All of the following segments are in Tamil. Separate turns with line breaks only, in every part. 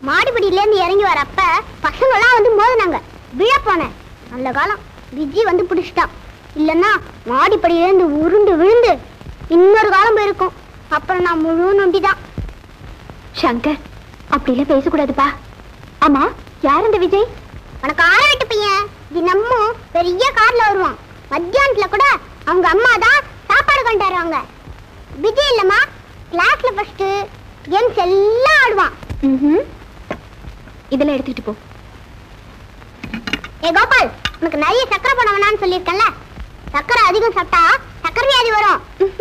மாடிப்படியில இருந்து இறங்கி வரப்ப பசங்க எல்லாம் வந்து மோதினாங்க விழ போனேன் நல்ல காலம் விஜி வந்து பிடிச்சிட்டான் இல்லன்னா மாடிப்படியில இருந்து உருண்டு விழுந்து இன்னொரு காலம் போயிருக்கும் அப்புறம் நான் முழு நொண்டிதான்
சங்கர் அப்படிலாம் பேசக்கூடாதுப்பா ஆமா யார் இந்த விஜய்
உனக்கு ஆற விட்டு பையன் தினமும் பெரிய கார்ல வருவான் மத்தியானத்துல கூட அவங்க அம்மா தான் சாப்பாடு கொண்டு வருவாங்க விஜய் இல்லம்மா கிளாஸ்ல ஃபர்ஸ்ட் கேம்ஸ் எல்லாம் ஆடுவான்
ம்ஹும். இதெல்லாம் எடுத்துட்டு போ
ஏ கோபால் உனக்கு நிறைய சக்கரை போட வேணாம்னு சொல்லியிருக்கேன்ல சக்கரை அதிகம் சாப்பிட்டா சக்கரை வியாதி வரும்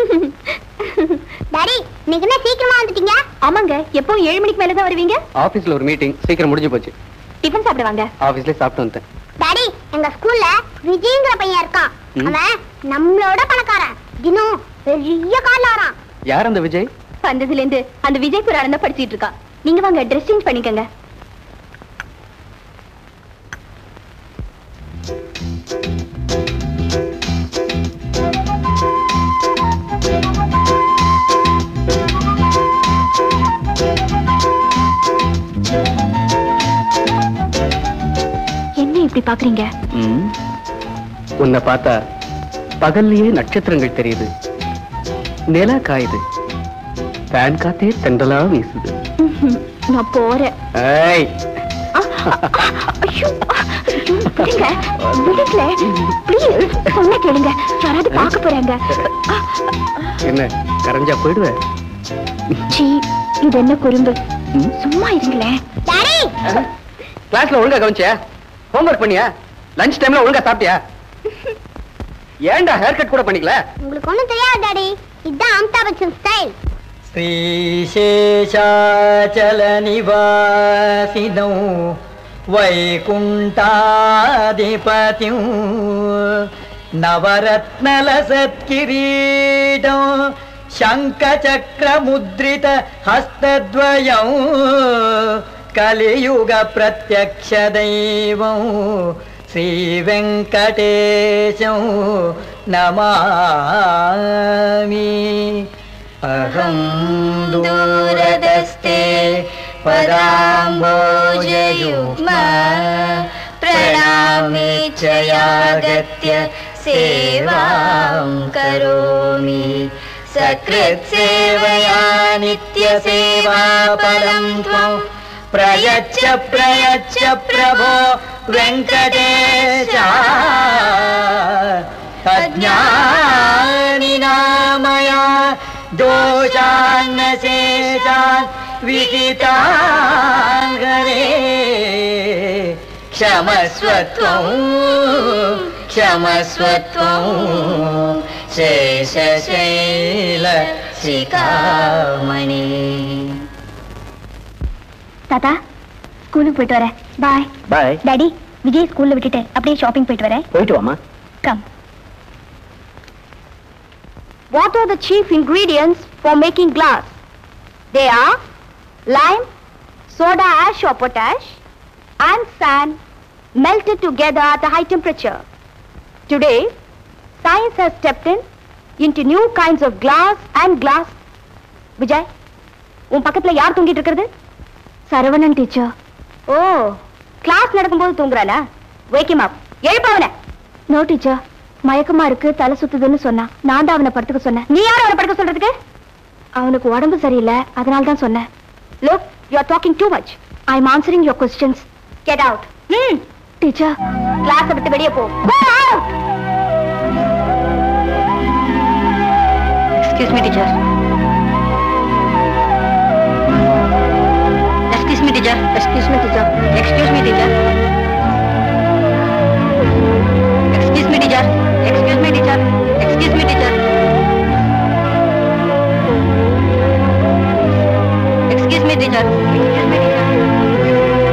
டாடி இன்னைக்கு என்ன சீக்கிரமா வந்துட்டீங்க
ஆமாங்க எப்போ ஏழு மணிக்கு மேல தான் வருவீங்க
ஆபீஸ்ல ஒரு மீட்டிங் சீக்கிரம் முடிஞ்சு போச்சு
டிஃபன் சாப்பிட வாங்க
ஆபீஸ்லயே சாப்பிட்டு வந்துட்டேன்
டாடி எங்க ஸ்கூல்ல விஜய்ங்கிற பையன் இருக்கான்
ம்.
அவன் நம்மளோட பணக்காரன் தினம் பெரிய கார்ல வரான்
யார் அந்த விஜய்
வந்ததுல இருந்து அந்த விஜய் புராணம் தான் படிச்சிட்டு இருக்கா நீங்க வாங்க ட்ரெஸ் சேஞ்ச் பண்ணிக்கங்க என்ன இப்படி பாக்குறீங்க
ம். உன்னை பார்த்தா பகல்லையே நட்சத்திரங்கள் தெரியுது நிலா காயுது ஃபேன் காத்தே தென்றலா வீசுது
நான் போறேன்
ஏய்
ஆ, ஐயோ, ஐயோ, விடுங்க, விடுங்களே. Please, சொன்னா கேளுங்க யாராவது பார்க்க போறாங்க ஆ,
என்ன கரைஞ்சா போயிடுவேன்
சீ, இது என்ன குறும்பு
ம்.
சும்மா இருங்களேன்
டாடி
கிளாஸ்ல ஒழுங்கா கவனிச்சியா ஹோம்ஒர்க் பண்ணியா லஞ்ச் டைம்ல ஒழுங்கா சாப்பிட்டியா ஏன்டா ஹேர் கட் கூட பண்ணிக்கல
உங்களுக்கு ஒண்ணும் தெரியாது டாடி இதுதான் அமிதாப் பச்சன் ஸ்டைல்
श्रीशेषाचलनिवासिनौ वैकुण्ठाधिपतिं नवरत्नलसत्किरीटौ शङ्खचक्रमुद्रितहस्तद्वयौ कलियुगप्रत्यक्षदैवं श्रीवेङ्कटेशौ नमामि अहं दूरदस्ते पदाम्बोजयुग्म प्रणामे च यागत्य सेवां करोमि सकृत्सेवया नित्यसेवाफलं त्वं प्रयच्छ प्रयच्छ प्रभो वेङ्कटेश अज्ञानिनामया दोषान्न शेषान् विहितान् हरे क्षमस्व त्वं क्षमस्व त्वं शेषशैल शिखामणि
தாத்தா ஸ்கூலுக்கு போயிட்டு வரேன் பாய்
பாய்
டாடி விஜய் ஸ்கூல்ல விட்டுட்டு அப்படியே ஷாப்பிங் போயிட்டு வரேன்
போயிட்டு வாமா
come What are the chief ingredients for making glass? They are lime, soda ash or potash, and sand melted together at a high temperature. Today, science has stepped in into new kinds of glass and glass. Vijay உன் பக்கத்துல யார் தூங்கிட்டு இருக்கிறது சரவணன் டீச்சர் ஓ கிளாஸ் நடக்கும்போது தூங்குறானா வேக்கிம் அப் எழுப்பாவன நோ டீச்சர் மயக்கமா இருக்கு தலை சுத்துதுன்னு சொன்னான் நான் தான் அவனை படுத்துக்க சொன்னேன் நீ யார் அவனை படுக்க சொல்றதுக்கு அவனுக்கு உடம்பு சரியில்லை அதனால தான் சொன்னேன் look you are talking too much I am answering your questions get out hmm teacher கிளாஸை விட்டு வெளியே போ Go out!
Excuse me, teacher. Excuse me, teacher. Excuse me, teacher. Excuse me, teacher. Excuse me, teacher. Excuse me, teacher. Excuse me, teacher. Excuse me, teacher. Excuse me, teacher.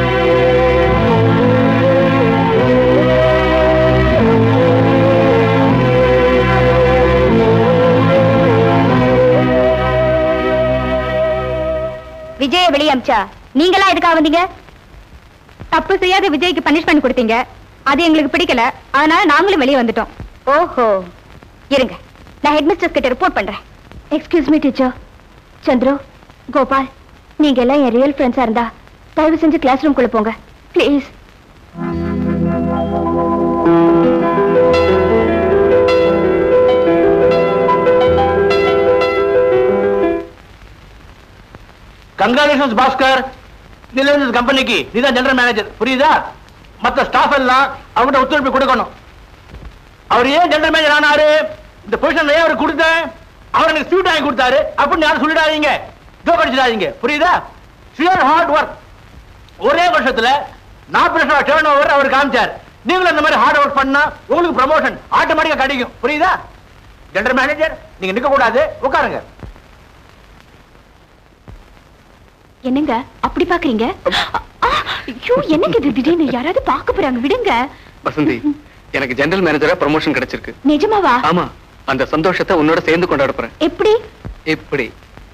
Vijaya வெளியே அமிச்சா நீங்களா எதுக்காக வந்தீங்க தப்பு செய்யாத விஜய்க்கு பனிஷ்மெண்ட் கொடுத்தீங்க அது எங்களுக்கு பிடிக்கல அதனால நாங்களும் வெளியே வந்துட்டோம் ஓஹோ இருங்க நான் ஹெட் மிஸ்டர்ஸ் கிட்ட ரிப்போர்ட் பண்றேன் excuse me teacher Chandru Gopal நீங்க எல்லாம் என் ரியல் ஃப்ரெண்ட்ஸா இருந்தா தயவு செஞ்சு கிளாஸ் ரூம்குள்ள போங்க ப்ளீஸ்
கங்க்ராச்சுலேஷன்ஸ் பாஸ்கர் இதுல இருந்து கம்பெனிக்கு நீதான் ஜெனரல் மேனேஜர் புரியுதா மத்த ஸ்டாஃப் எல்லாம் அவங்ககிட்ட ஒத்துழைப்பு கொடுக்கணும் அவர் ஏன் ஜெனரல் மேனேஜர் ஆனாரு இந்த பொசிஷன் ஏன் அவர் கொடுத்தேன் அவர் எனக்கு ஸ்வீட் வாங்கி கொடுத்தாரு அப்படின்னு யாரும் சொல்லிடாதீங்க ஜோக் அடிச்சிடாதீங்க புரியுதா ஷியர் ஹார்ட் ஒர்க் ஒரே வருஷத்துல நாற்பது லட்சம் டேர்ன் ஓவர் அவர் காமிச்சார் நீங்களும் இந்த மாதிரி ஹார்ட் ஒர்க் பண்ணா உங்களுக்கு ப்ரமோஷன் ஆட்டோமேட்டிக்கா கிடைக்கும் புரியுதா ஜெனரல் மேனேஜர் நீங்க நிக்க கூடாது உட்காருங்க
என்னங்க அப்படி பாக்குறீங்க ஆ, ஐயோ என்னங்க இது திடீர்னு யாராவது பார்க்க போறாங்க விடுங்க
வசந்தி எனக்கு ஜெனரல் மேனேஜரா ப்ரமோஷன் கிடைச்சிருக்கு
நிஜமாவா
ஆமா அந்த சந்தோஷத்தை உன்னோட சேர்ந்து கொண்டாட போறேன்
எப்படி
இப்படி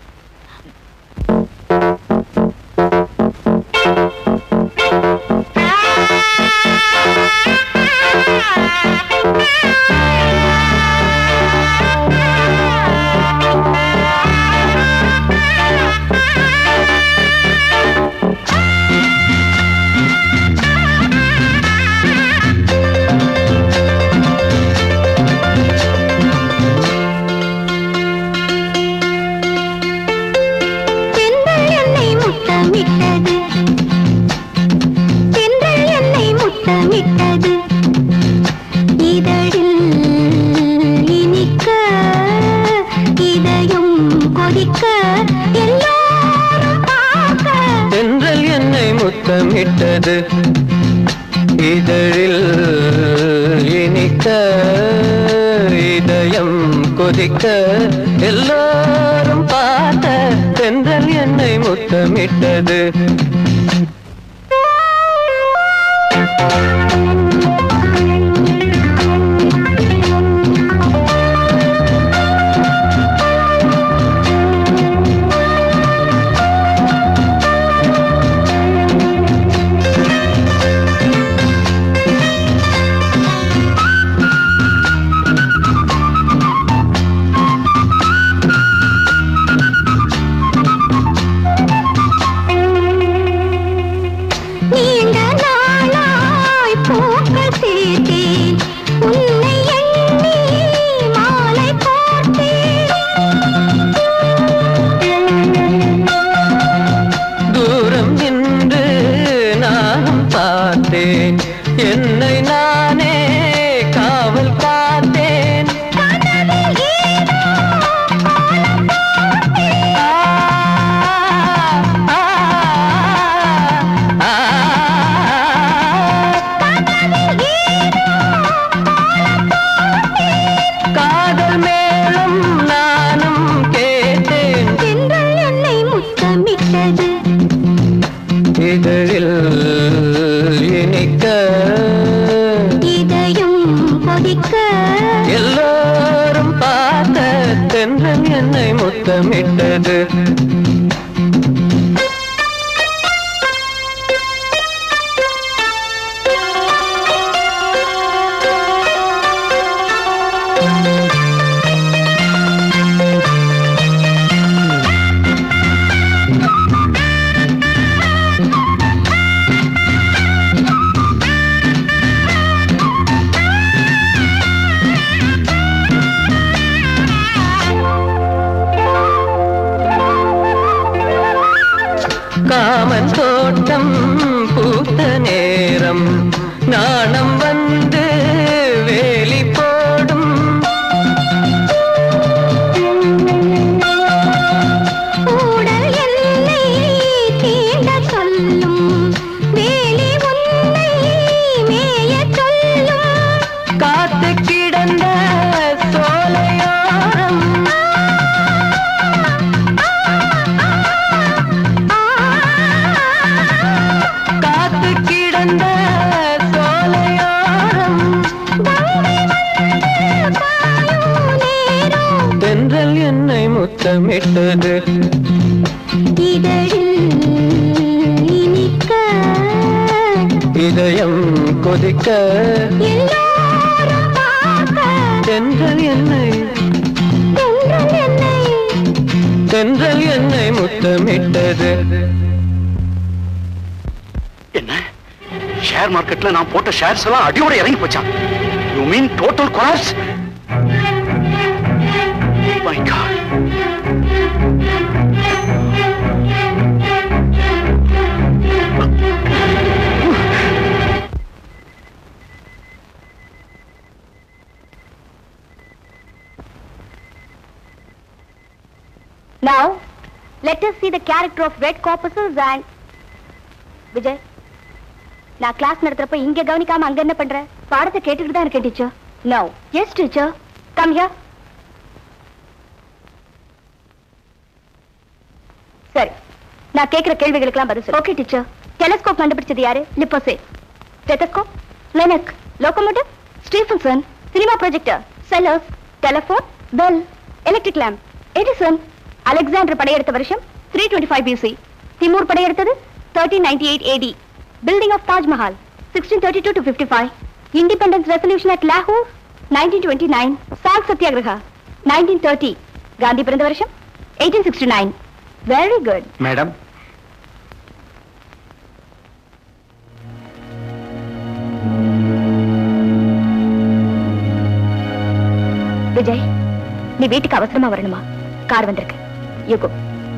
தென்றல் என்னை முத்தமிட்டது தென்றல் என்னை முத்தமிட்டது இதழில் இனிக்க இதயம் கொதிக்க எல்லாரும் பார்க்க
தென்றல் என்னை முத்தமிட்டது இதழில் இனிக்க இதயம் கொதிக்க எல்லாரும் பார்த்த தென்றல் என்னை முத்தமிட்டது
நீண்ட நாளாய் பூக்கள் சேர்த்தேன் உன்னை எண்ணி மாலை கோர்த்தேன்
தூரம் நின்று நானும் பார்த்தேன் என்னை நானே காவல் பார்த்தேன் ஆ, ஆ, ஆ, காதல் மேலும் நானும் கேட்டேன்
தென்றல் என்னை முத்தமிட்டது
இதழில் இனிக்க
இதயம் கொதிக்க
எல்லோரும் பார்த்த தென்றல் என்னை முத்தமிட்டது காமன் தோட்டம் பூத்த நேரம் நாணம் வந்து வேலி போடும்
ஊடல் என்னை தீண்ட சொல்லும் வேலி உன்னை மேயச் சொல்லும்
காத்து கிடந்த சோலையோரம் காத்து கிடந்த சோலையோரம் தென்றல் என்னை முத்தமிட்டது
இதழில் இனிக்க
இதயம் கொதிக்க
எல்லாரும் பார்க்க
தென்றல் என்னை
தென்றல் என்னை
தென்றல் என்னை முத்தமிட்டது
என்ன ஷேர் மார்க்கெட்ல நான் போட்ட ஷேர்ஸ் எல்லாம் அடியோட இறங்கி போச்சான் you mean total collapse my god
Now, let us see the character of red corpuscles and... Vijay நான் கிளாஸ் நடத்துறப்ப இங்க கவனிக்காம அங்க என்ன பண்ற பாடத்தை கேட்டுக்கிட்டு தான் இருக்கேன் teacher no yes teacher come here சரி நான் கேக்குற கேள்விகளுக்கெல்லாம் பதில் சொல்லு ஓகே டீச்சர் டெலஸ்கோப் கண்டுபிடிச்சது யாரு Lippershey stethoscope Laennec locomotive Stephenson cinema projector Sellers telephone Bell electric lamp Edison Alexander படையெடுத்த வருஷம் three twenty five BC Timur படையெடுத்தது thirteen ninety eight AD building of Taj Mahal sixteen thirty two to fifty five independence resolution at லாகூர் nineteen twenty nine salt Satyagraha nineteen thirty Gandhi பிறந்த வருஷம் eighteen sixty nine very good
madam
Vijay நீ வீட்டுக்கு அவசரமா வரணுமா கார் வந்திருக்கு யுகோ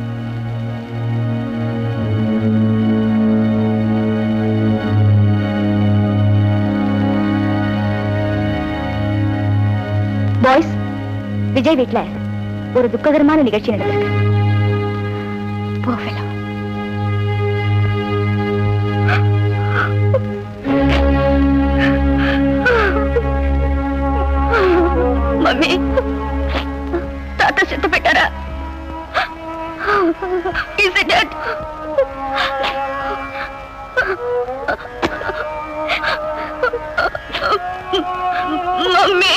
பாய்ஸ் விஜய் வீட்ல ஒரு துக்ககரமான நிகழ்ச்சி நடந்திருக்கு போ fellow. மம்மி தாத்தா செத்து போயிட்டாரா Is it dead? Mummy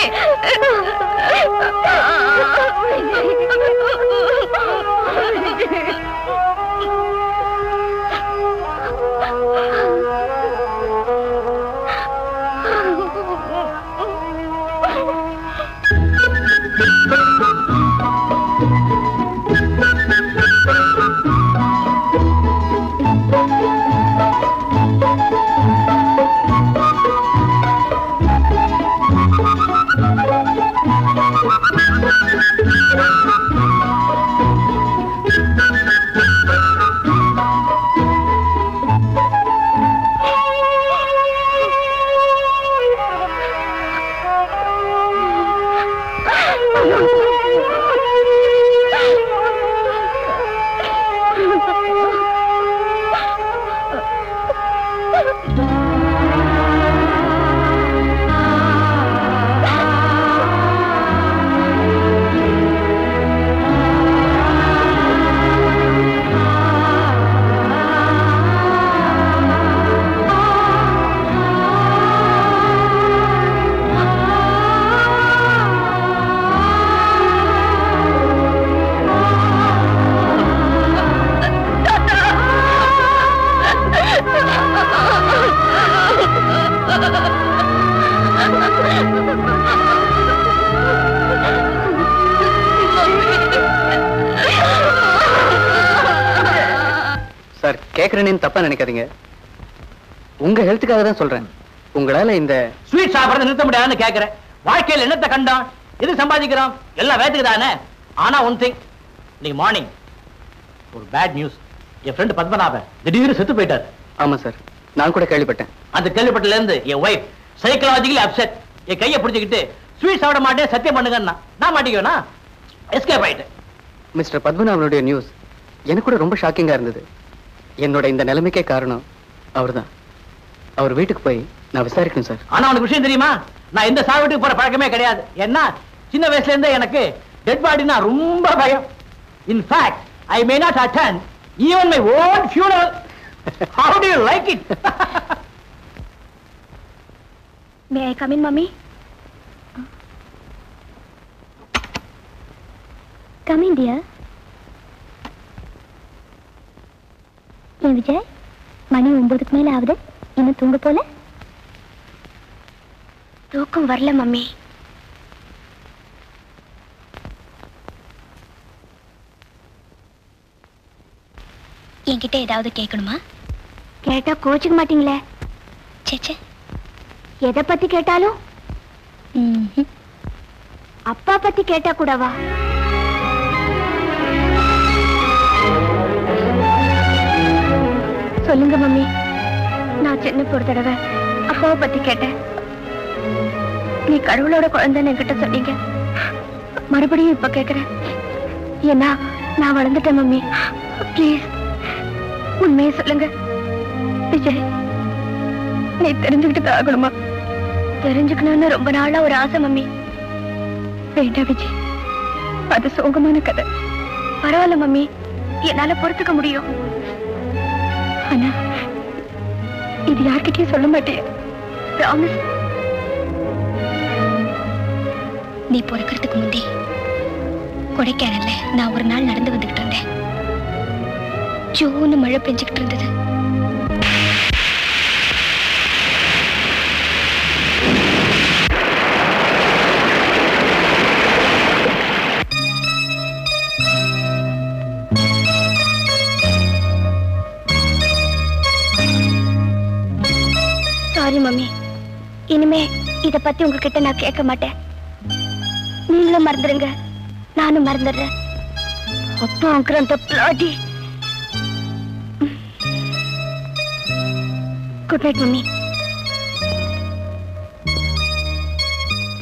sir கேக்குறேன்னு தப்பா நினைக்காதீங்க உங்க ஹெல்த்துக்காக தான் சொல்றேன் உங்களால இந்த
ஸ்வீட் சாப்பிடறத நிறுத்த முடியாதுன்னு கேக்குறேன் வாழ்க்கையில் என்னத்தை கண்டான் எது சம்பாதிக்கிறோம் எல்லாம் வேத்துக்கு தானே ஆனா ஒன் திங் இன்னைக்கு மார்னிங் ஒரு பேட் நியூஸ் என் ஃப்ரெண்ட் பத்மநாபன் திடீர்னு செத்து போயிட்டார்
ஆமா சார் நான் கூட கேள்விப்பட்டேன்
அந்த கேள்விப்பட்டதுல இருந்து என் ஒய்ஃப் சைக்கலாஜிக்கலி அப்செட் என் கையை பிடிச்சிக்கிட்டு ஸ்வீட் சாப்பிட மாட்டேன் சத்தியம் பண்ணுங்கன்னா நான் மாட்டிக்குவேனா எஸ்கேப் ஆயிட்டேன்
மிஸ்டர் பத்மநாபனுடைய நியூஸ் எனக்கு கூட ரொம்ப ஷாக்கிங்கா இருந்தது என்னோட இந்த நிலைமைக்கே காரணம் அவர்தான் அவர் வீட்டுக்கு போய் நான் விசாரிக்கணும் சார்
ஆனா உனக்கு விஷயம் தெரியுமா நான் எந்த சாவு வீட்டுக்கு போற பழக்கமே கிடையாது என்ன சின்ன வயசுல இருந்தே எனக்கு டெட் பாடினா ரொம்ப பயம் in fact I may not attend even my own funeral how do you like it
may I come in mummy come in dear ஏன் விஜய் மணி ஒன்பதுக்கு மேல ஆகுது இன்னும் தூங்க போல தூக்கம் வரல மம்மி என்கிட்ட ஏதாவது கேட்கணுமா கேட்டா கோச்சுக்க மாட்டீங்களே
சேச்சே
எதை பத்தி கேட்டாலும் அப்பா பத்தி கேட்டா கூடவா சொல்லுங்க மம்மி நான் சின்ன ஒரு தடவை அப்பாவை பத்தி கேட்டேன் நீ கடவுளோட குழந்தைன்னு என்கிட்ட சொன்னீங்க மறுபடியும் இப்ப கேக்குறேன் ஏன்னா நான் வளர்ந்துட்டேன் மம்மி ப்ளீஸ் உண்மையை சொல்லுங்க விஜய் நீ தெரிஞ்சுக்கிட்டு தான் ஆகணுமா தெரிஞ்சுக்கணும்னு ரொம்ப நாளா ஒரு ஆசை மம்மி வேண்டாம் விஜய் அது சோகமான கதை பரவாயில்ல மம்மி என்னால பொறுத்துக்க முடியும் ஆனா இது யார்கிட்டயும் சொல்ல மாட்டேன் ப்ராமிஸ்
நீ பிறக்கிறதுக்கு முந்தி கொடைக்கானல்ல நான் ஒரு நாள் நடந்து வந்துகிட்டு இருந்தேன் ஜூன்னு மழை பெஞ்சுக்கிட்டு இருந்தது
சாரி மம்மி இனிமே இத பத்தி உங்ககிட்ட நான் கேட்க மாட்டேன் நீங்களும் மறந்துடுங்க நானும் மறந்துடுறேன் அப்பா அங்கிற அந்த பிளாடி குட் நைட் மம்மி